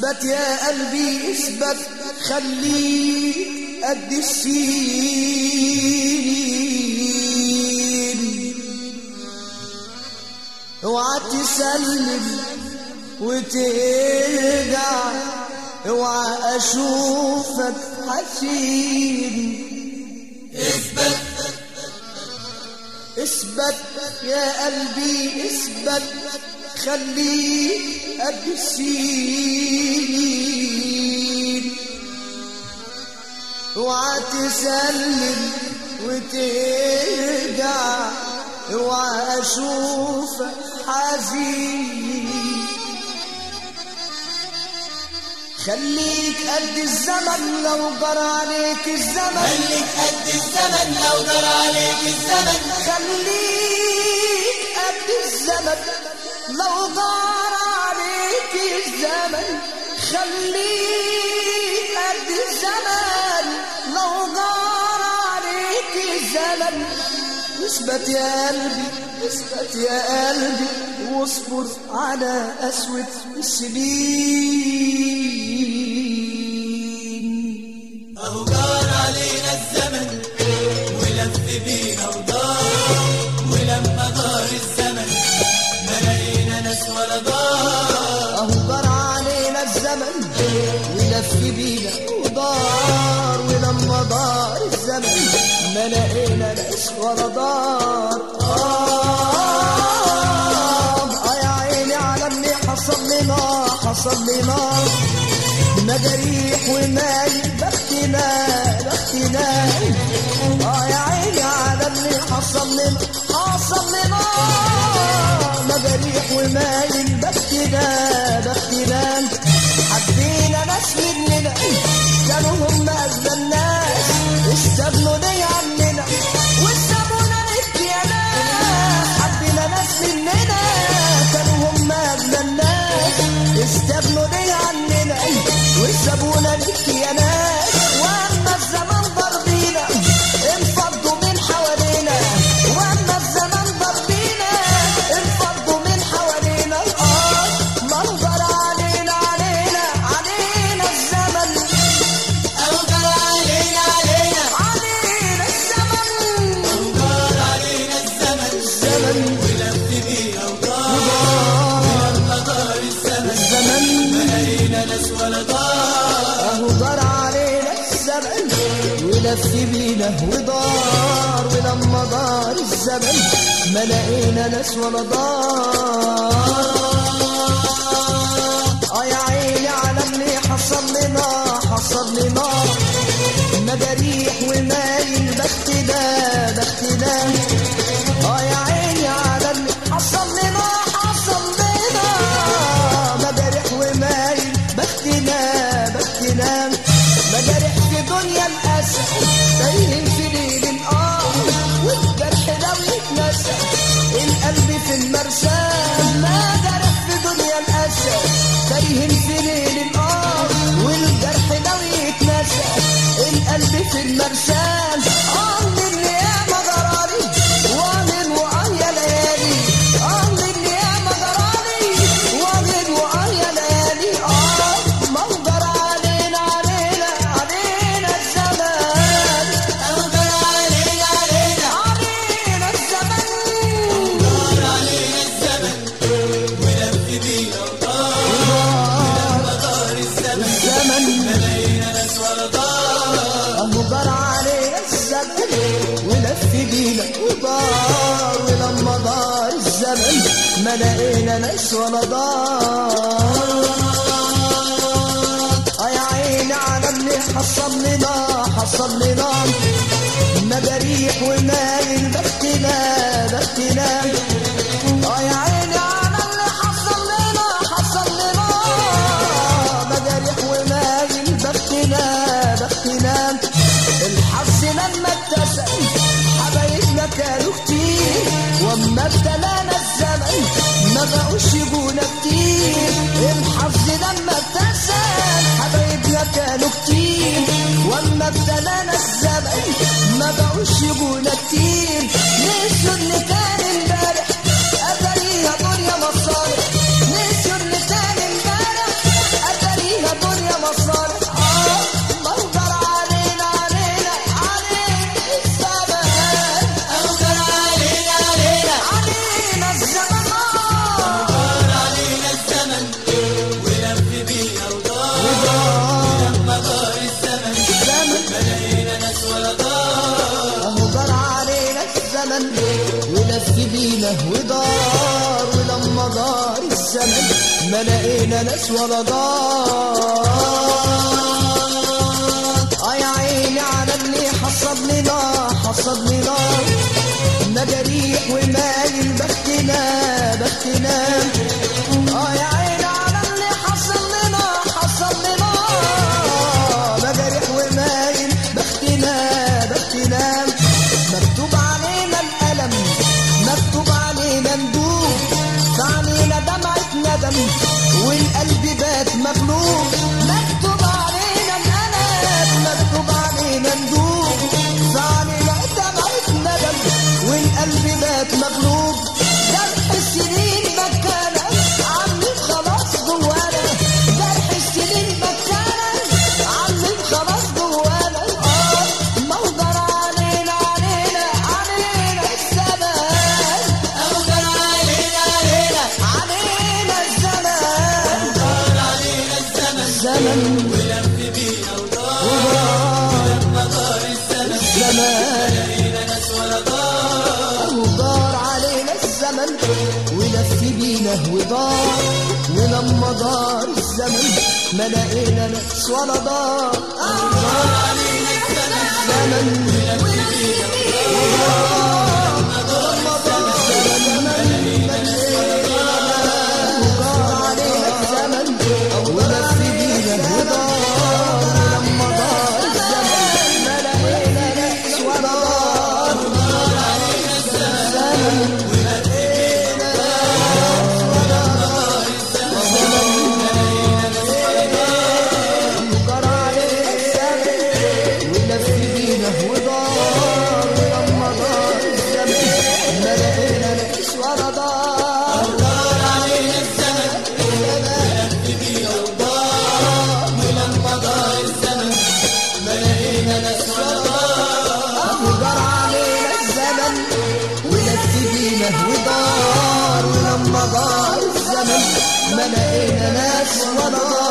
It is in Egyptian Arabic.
اثبت يا قلبي اثبت خليك قد السين اوعى تسلم وترجع اوعى اشوفك حزين اثبت اثبت يا قلبي اثبت خليك قد السين اوعى تسلم وترجع اوعى اشوفك حزين خليك قد الزمن لو جرى عليك الزمن خليك قد الزمن لو جرى عليك الزمن خليك قد الزمن لو دار عليك الزمن خليك قد الزمن لو دار عليك الزمن اثبت يا قلبي اثبت يا قلبي واصبر على قسوة السنين اهو جار علينا الزمن ولف بينا ودار ولما دار الزمن ما لقينا ناس ولا دار اهو جرى علينا الزمن ولف بينا ودار ولما دار الزمن ما لقينا ناس ولا دار آه آه يا عيني على اللي حصل لنا حصل لنا مجاريح وماي بختنا بختنا اه يا عيني على اللي حصل لنا حصل لنا مجاريح وماي بختنا بختنا حبينا ناس مننا كانوا هم أغنى الناس استغنوا لي عننا وسابونا نتيانا حبينا ناس مننا كانوا هم أغنى الناس استغنوا لي عننا وسابونا نتيانا واما الزمان ضربينا انفضوا من حوالينا واما الزمان ضربينا انفضوا من حوالينا اه منظر علينا علينا علينا الزمن اهو جار علينا علينا علينا الزمن اهو جار علينا الزمن الزمن ولف بينا ودار ولما دار الزمن الزمن ما لقينا ناس ولا دار اهو جرى علينا الزمن ولف بينا ودار ولما دار الزمن ما لقينا ناس ولا دار اه يا عيني على اللي حصل لنا حصل لنا مجاريح ومايل بختنا بختنا اه يا عيني على اللي حصل لنا حصل لنا مجاريح ومايل بختنا بختنا مجاريح في دنيا الأسى تايهين في ليل الآه والجرح لو يتنسى القلب في المرسى مجاريح في دنيا الأسى تايهين في ليل الآه والجرح لو يتنسى القلب في المرسان آه من يا مجرالي ومن وآه يا ليالي آه من يا مجرالي ومن وآه يا ليالي آه منظر علينا علينا علينا الزمان اهو جار علينا علينا علينا الزمان دار علينا الزمن ولف بينا ودار ولما دار الزمن الزمن ما لقينا ناس ولا دار اهو جرى علينا الزمن ولف بينا ودار ولما دار الزمن ما لقينا ناس ولا دار اه يا عيني على اللي حصل لنا حصل لنا مجاريح ومايل بختنا بختنا اه يا عيني على اللي حصل لنا حصل لنا مجاريح ومايل بختنا بختنا الحظ لما اتسم حبايبنا كانوا كتير واما ابتلانا الزمن ما بقوش يجونا كتير الحظ لما ابتسم حبايبنا كانوا كتير واما ابتلانا الزمن ما بقوش يجونا كتير نسوا اللي كان امبارح اتاريها دنيا مصالح نسوا اللي كان امبارح اتاريها بينا ودار ولما دار الزمن ما لقينا ناس ولا دار اه يا عيني على اللي حصد لنا حصد لنا مجاريح ومايل بختنا بختنا اه يا عيني على اللي حصل لنا حصل لنا مجاريح ومايل بختنا بختنا مكتوب علينا الألم مكتوب علينا ندوب فعلينا دمعة ندم والقلب بات مغلوب مكتوب علينا الألم مكتوب علينا ندوب فعلينا دمعة ندم والقلب بات مغلوب جرح السنين مكانة عاملين خلاص جوانا جرح السنين مكانة عاملين خلاص جوانا اه موضر علينا علينا علينا الزمان أوجر علينا علينا علينا الزمان دار علينا الزمن الزمن ولف بينا ودار لما دار الزمن الزمان لقينا ناس ولا دار ودار علينا الزمن ولف بينا ودار ولما دار الزمن ما لقينا ناس ولا دار دار علينا الزمن الزمن ولف بينا ودار علينا الزمن ولف بينا ودار ولما دار الزمن ما لقينا ناس ولا دار دار علينا الزمن ولف بينا دار الزمن لقينا ناس ولا دار ودار علينا الزمن ولف بينا ودار ولما دار الزمن ما لقينا ناس ولا دار دار علينا الزمن ولف بينا ودار ولما دار الزمن ما لقينا ناس ولا دار ودار علينا الزمن ولف بينا ودار ولما دار الزمن ما لقينا ناس ولا دار